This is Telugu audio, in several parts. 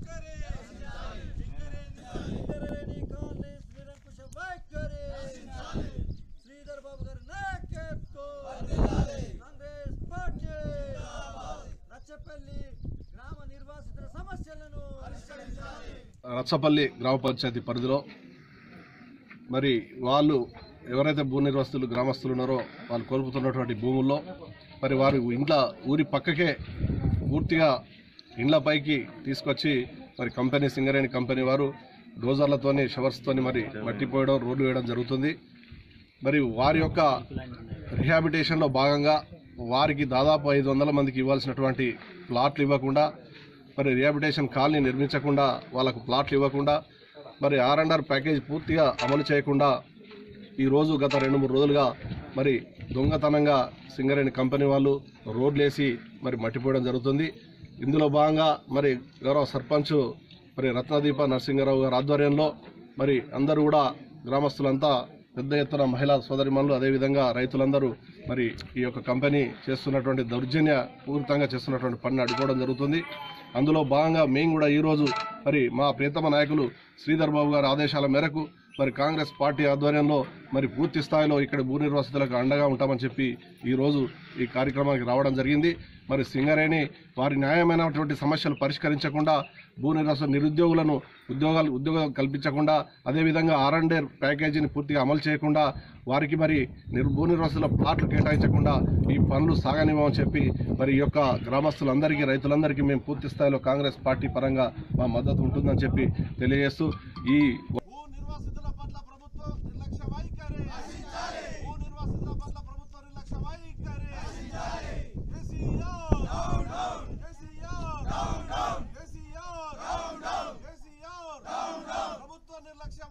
వైఖరి సింగరేణి కాలనీస్ నిరంకుశ వైఖరి శ్రీధర్ బాబు గారి నాయకత్వం కాంగ్రెస్ పార్టీ నచ్చపల్లి గ్రామ నిర్వాసితుల సమస్యలను రచ్చపల్లి గ్రామ పంచాయతీ పరిధిలో మరి వాళ్ళు ఎవరైతే భూ నిర్వాసితులు గ్రామస్తులు ఉన్నారో వాళ్ళు కోల్పోతున్నటువంటి భూముల్లో మరి వారు ఇంట్లో ఊరి పక్కకే పూర్తిగా ఇండ్ల పైకి తీసుకొచ్చి మరి కంపెనీ సింగరేణి కంపెనీ వారు డోజర్లతోని షవర్స్తోని మరి మట్టి పోయడం రోడ్డు వేయడం జరుగుతుంది మరి వారి యొక్క రిహాబిటేషన్లో భాగంగా వారికి దాదాపు ఐదు వందల మందికి ఇవ్వాల్సినటువంటి ప్లాట్లు ఇవ్వకుండా మరి రిహాబిటేషన్ కాలనీ నిర్మించకుండా వాళ్ళకు ప్లాట్లు ఇవ్వకుండా మరి ఆర్ అండ్ ఆర్ ప్యాకేజ్ పూర్తిగా అమలు చేయకుండా ఈరోజు గత రెండు మూడు రోజులుగా మరి దొంగతనంగా సింగరేణి కంపెనీ వాళ్ళు రోడ్లేసి మరి మట్టిపోయడం జరుగుతుంది ఇందులో భాగంగా మరి గౌరవ సర్పంచ్ మరి రత్నదీప నరసింహారావు గారి ఆధ్వర్యంలో మరి అందరూ కూడా గ్రామస్తులంతా పెద్ద ఎత్తున మహిళా సోదరిమణులు అదేవిధంగా రైతులందరూ మరి ఈ యొక్క కంపెనీ చేస్తున్నటువంటి దౌర్జన్య పూరితంగా చేస్తున్నటువంటి పనిని అడ్డుకోవడం జరుగుతుంది అందులో భాగంగా మేము కూడా ఈరోజు మరి మా ప్రియతమ నాయకులు శ్రీధర్ బాబు గారి ఆదేశాల మేరకు మరి కాంగ్రెస్ పార్టీ ఆధ్వర్యంలో మరి పూర్తి స్థాయిలో ఇక్కడ భూ నిర్వాసితులకు అండగా ఉంటామని చెప్పి ఈరోజు ఈ కార్యక్రమానికి రావడం జరిగింది మరి సింగరేణి వారి న్యాయమైనటువంటి సమస్యలు పరిష్కరించకుండా భూ నిర్వాస నిరుద్యోగులను ఉద్యోగాలు ఉద్యోగాలు కల్పించకుండా అదేవిధంగా ఆర్ అండ్ ఆర్ ప్యాకేజీని పూర్తిగా అమలు చేయకుండా వారికి మరి నిర్ భూ నిర్వాసుల ప్లాట్లు కేటాయించకుండా ఈ పనులు సాగనివ్వమని చెప్పి మరి ఈ యొక్క గ్రామస్తులందరికీ రైతులందరికీ మేము పూర్తి స్థాయిలో కాంగ్రెస్ పార్టీ పరంగా మా మద్దతు ఉంటుందని చెప్పి తెలియజేస్తూ ఈ భూ నిర్వాసితుల పట్ల ప్రభుత్వం నిర్లక్ష్య వైఖరి భూ నిర్వాసితుల పట్ల ప్రభుత్వం నిర్లక్ష్య వైఖరి కేసీఆర్ కేసీఆర్ కేసీఆర్ కేసీఆర్ ప్రభుత్వ నిర్లక్ష్య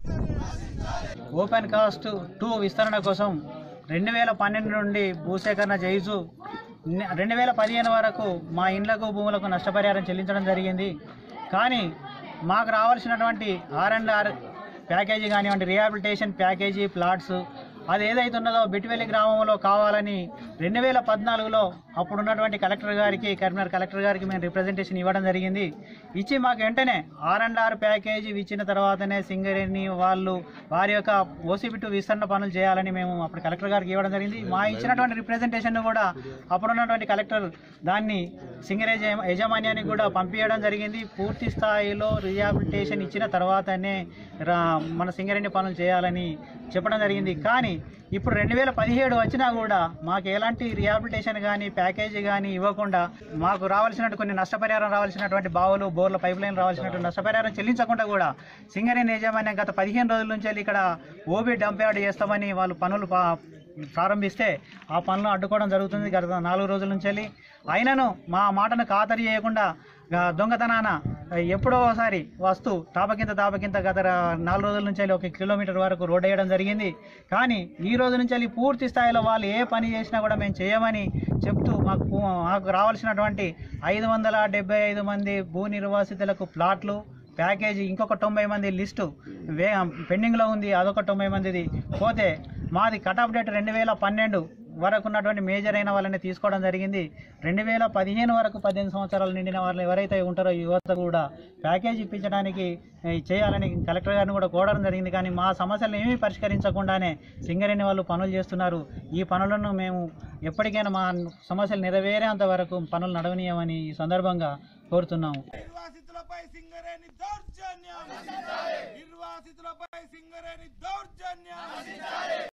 వైఖరి ఓపెన్ కాస్ట్ టూ విస్తరణ కోసం రెండు వేల పన్నెండు నుండి భూసేకరణ చేయిచు రెండు వేల పదిహేను వరకు మా ఇండ్లకు భూములకు నష్టపరిహారం చెల్లించడం జరిగింది కానీ మాకు రావాల్సినటువంటి ఆర్ అండ్ ఆర్ ప్యాకేజీ కానివ్వండి రిహాబిలిటేషన్ ప్యాకేజీ ప్లాట్స్ అది ఏదైతే ఉన్నదో బిట్వెల్లి గ్రామంలో కావాలని రెండు వేల పద్నాలుగులో అప్పుడు ఉన్నటువంటి కలెక్టర్ గారికి కరీంనగర్ కలెక్టర్ గారికి మేము రిప్రజెంటేషన్ ఇవ్వడం జరిగింది ఇచ్చి మాకు వెంటనే ఆర్ అండ్ ఆర్ ప్యాకేజీ ఇచ్చిన తర్వాతనే సింగరేణి వాళ్ళు వారి యొక్క ఓసీబీ టూ విస్తరణ పనులు చేయాలని మేము అప్పుడు కలెక్టర్ గారికి ఇవ్వడం జరిగింది మా ఇచ్చినటువంటి రిప్రజెంటేషన్ కూడా అప్పుడున్నటువంటి కలెక్టర్ దాన్ని సింగరేజ్ యజమాన్యానికి కూడా పంపించడం జరిగింది పూర్తి స్థాయిలో రిహాబిలిటేషన్ ఇచ్చిన తర్వాతనే రా- మన సింగరేణి పనులు చేయాలని చెప్పడం జరిగింది కానీ ఇప్పుడు రెండు వేల పదిహేడు వచ్చినా కూడా మాకు ఎలాంటి రిహాబిలిటేషన్ కానీ ప్యాకేజీ కానీ ఇవ్వకుండా మాకు రావాల్సినటువంటి కొన్ని నష్టపరిహారం రావాల్సినటువంటి బావులు బోర్ల పైప్ లైన్ రావాల్సినటువంటి నష్టపరిహారం చెల్లించకుండా కూడా సింగరేణి యాజమాన్యం గత పదిహేను రోజుల నుంచి వెళ్ళి ఇక్కడ ఓబీ డంప్ యార్డ్ చేస్తామని వాళ్ళు పనులు పా- ప్రారంభిస్తే ఆ పనులను అడ్డుకోవడం జరుగుతుంది గత నాలుగు రోజుల నుంచి వెళ్ళి అయినను మా మాటను ఖాతరు చేయకుండా ఆ, దొంగతనాన ఆ, ఎప్పుడో ఒకసారి వస్తూ తాపకింత తాపకింత గత రా- నాలుగు రోజుల నుంచి వెళ్ళి ఒక కిలోమీటర్ వరకు రోడ్ వేయడం జరిగింది కానీ ఈ రోజు నుంచి వెళ్ళి పూర్తి స్థాయిలో వాళ్ళు ఏ పని చేసినా కూడా మేము చేయమని చెప్తూ మాకు పూ- మాకు రావాల్సినటువంటి ఐదు వందల డెబ్బై ఐదు మంది భూ నిర్వాసితులకు ప్లాట్లు ప్యాకేజీ ఇంకొక తొంభై మంది లిస్టు వే పెండింగ్లో ఉంది అదొక తొంభై మందిది పోతే మాది కట్ ఆఫ్ డేట్ రెండు వేల పన్నెండు వరకు ఉన్నటువంటి మేజర్ అయిన వాళ్ళని తీసుకోవడం జరిగింది రెండు వేల పదిహేను వరకు పద్దెనిమిది సంవత్సరాలు నిండిన వాళ్ళు ఎవరైతే ఉంటారో యువత కూడా ప్యాకేజ్ ఇప్పించడానికి ఏ, చేయాలని కలెక్టర్ గారిని కూడా కోరడం జరిగింది కానీ మా సమస్యలను ఏమీ పరిష్కరించకుండానే సింగరేణి వాళ్ళు పనులు చేస్తున్నారు ఈ పనులను మేము ఎప్పటికైనా మా సమస్యలు నెరవేరేంత వరకు పనులు నడవనీయమని ఈ సందర్భంగా కోరుతున్నాము నిర్వాసితులపై సింగరేణి దౌర్జన్యం నిర్వాసితులపై సింగరేణి దౌర్జన్యం